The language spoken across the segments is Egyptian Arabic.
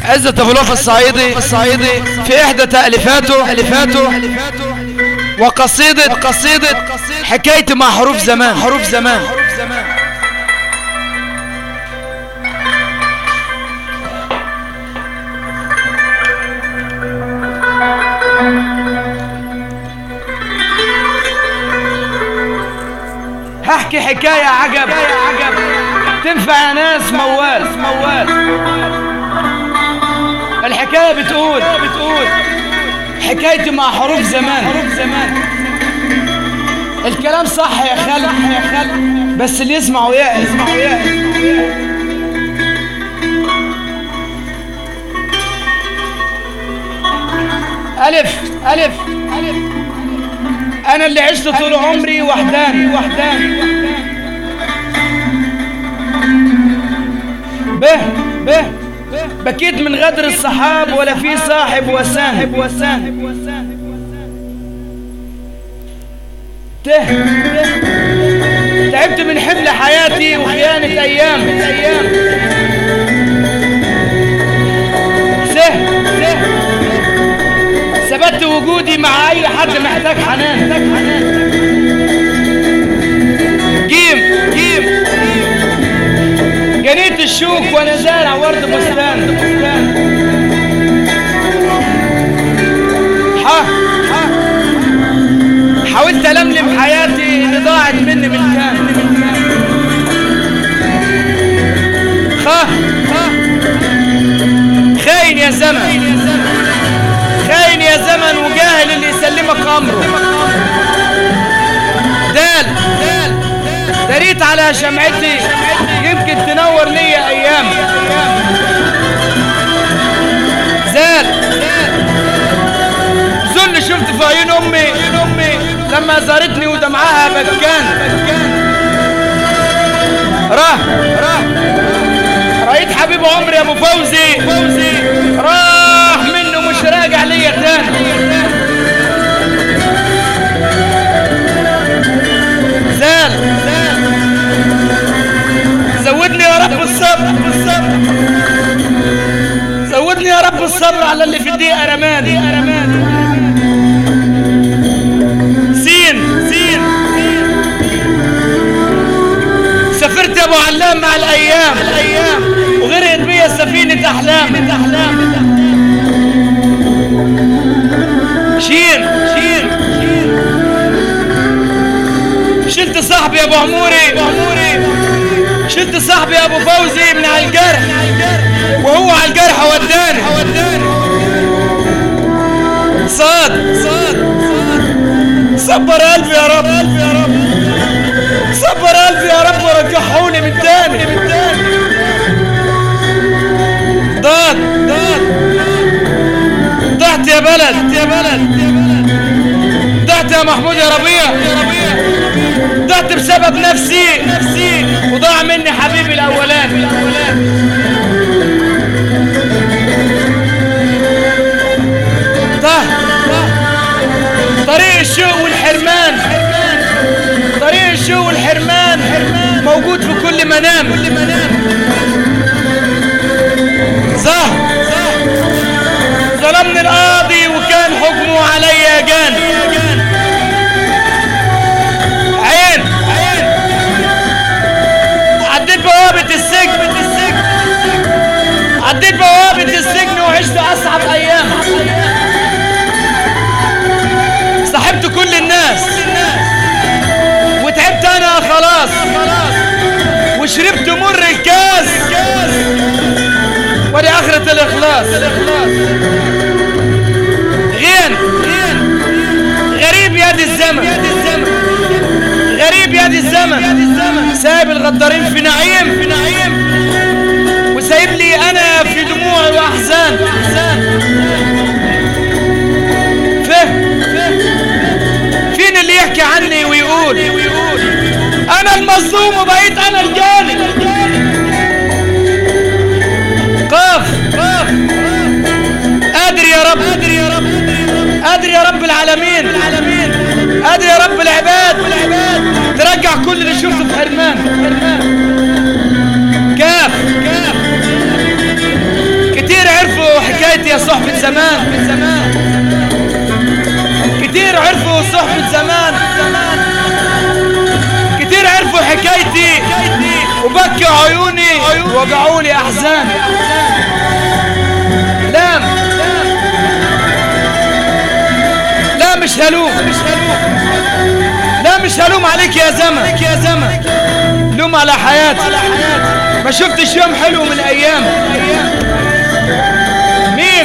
عزة ابو لوف الصعيدي الصعيدي في احدى تأليفاته ألفاته وقصيدة قصيدة حكايتي مع حروف زمان حروف زمان هحكي حكاية عجب تنفع يا ناس موال موال الحكاية بتقول بتقول حكايتي مع حروف زمان حروف زمان الكلام صح يا خال يا خال بس اللي يسمعوا يا يسمعوا يا ألف ألف ألف أنا اللي عشت طول عمري وحداني وحداني به به بكيت من غدر الصحاب ولا في صاحب وسان وسان ته تعبت من حمل حياتي وخيانة أيام أيام سه سه ثبت وجودي مع أي حد محتاج حنان جيم جيم جنيت الشوك وانا زارع ورد بستان ح ح حاولت ألملم حياتي اللي ضاعت مني من كان خ خ خاين يا زمن خاين يا زمن وجاهل اللي يسلمك أمره دال دال دريت على شمعتي يمكن تنور لي أيام زال ذل شفت في عيون أمي لما زارتني ودمعها بكان راه راه رأيت حبيب عمري يا أبو فوزي فوزي راح منه مش راجع ليا تاني زال زال زودني يا رب الصبر الصبر زودني يا رب الصبر على اللي في الدقيقة رماني سين سين سافرت يا ابو علام مع الايام الايام وغرقت بيا سفينة احلام احلام شين شين شلت صاحبي يا ابو عموري ابو عموري شلت صاحبي يا ابو فوزي من على الجرح وهو على الجرح وداني صاد صاد صبر قلبي يا رب قلبي يا رب صبر قلبي يا رب ورجعهولي من تاني من تاني ضاع ضاع ضعت يا بلد يا بلد ضعت يا محمود يا ربيع يا ربيع ضعت بسبب نفسي نفسي وضاع مني حبيبي الاولاني الاولاني ضاع طريق الشوق والحرمان طريق الشوق والحرمان موجود في كل منام كل منام صح ظلمني القاضي وكان حكمه عليا جان عين عين عديت بوابة السجن عديت بوابة السجن وعشت أصعب أيام صاحبت كل الناس وتعبت أنا خلاص وشربت مر الكاس ودي آخرة الإخلاص غين غريب يد الزمن غريب يد الزمن سايب الغدارين في نعيم في نعيم وسايب لي أنا في دموع وأحزان فهم فين اللي يحكي عني ويقول أنا المظلوم وبقيت أنا الجاني قاف قاف قادر يا رب قادر يا رب قادر يا رب العالمين العالمين قادر يا رب العباد ترجع كل اللي شفته في حرمان كاف كاف كتير عرفوا وبكي عيوني وجعوا لي احزاني لام لا مش هلوم لا مش هلوم عليك يا زمن يا زمن لوم على حياتي ما شفتش يوم حلو من ايام مين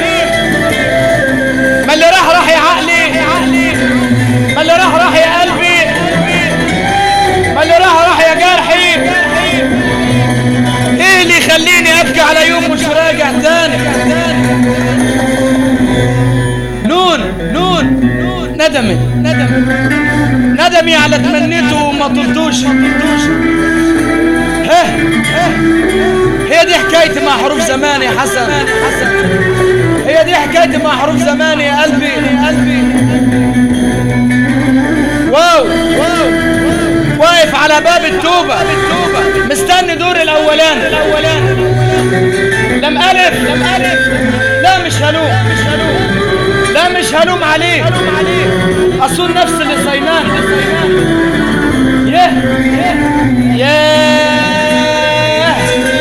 ما اللي راح راح يا عقلي ما اللي راح راح يا قلبي ما اللي راح راح يا جرحي ايه اللي يخليني ابكي على يوم مش راجع تاني نون نون ندمي ندمي ندمي على تمنيته وما طلتوش ها هي دي حكايتي مع حروف زمان يا حسن هي دي حكايتي مع حروف زمان يا قلبي يا قلبي واو واو واقف على باب التوبة مستني دور الأولان لم ألف لم ألف لا مش هلوم مش هلوم لا مش هلوم عليه أصول نفس اللي صينان يه ياه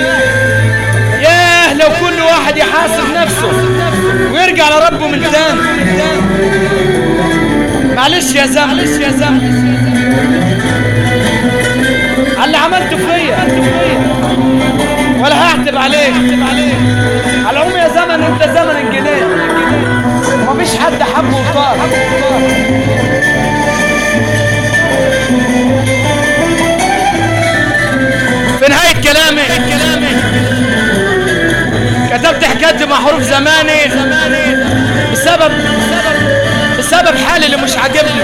ياه لو كل واحد يحاسب نفسه ويرجع لربه من تاني معلش يا زلمه معلش يا زلمه على اللي عملته فيا ولا هعتب عليك على العموم يا زمن انت زمن الجنيه ومفيش حد حبه وطار في نهاية كلامي كتبت حكايتي مع حروف زماني بسبب بسبب حالي اللي مش عاجبني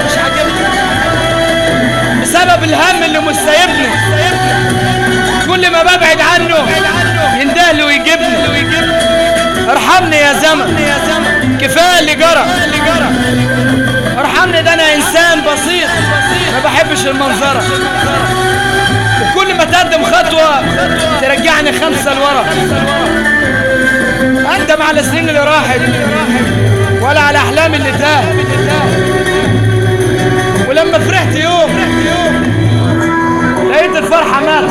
بسبب الهم اللي مش سايبني كل ما ببعد عنه يندهلي ويجيبني ارحمني يا زمن كفايه اللي جرى ارحمني ده انا انسان بسيط ما بحبش المنظره وكل ما تقدم خطوه ترجعني خمسه لورا اندم على السنين اللي راحت ولا على احلامي اللي تاه ولما فرحت يوم لقيت الفرحه مات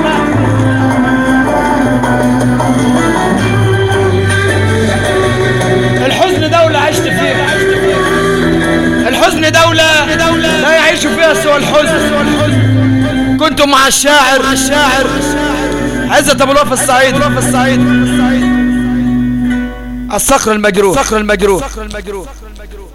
الحزن دولة عشت فيها الحزن دولة لا يعيش فيها سوى الحزن كنت مع الشاعر الشاعر عزت ابو الوفا السعيد الصقر المجروح الصقر المجروح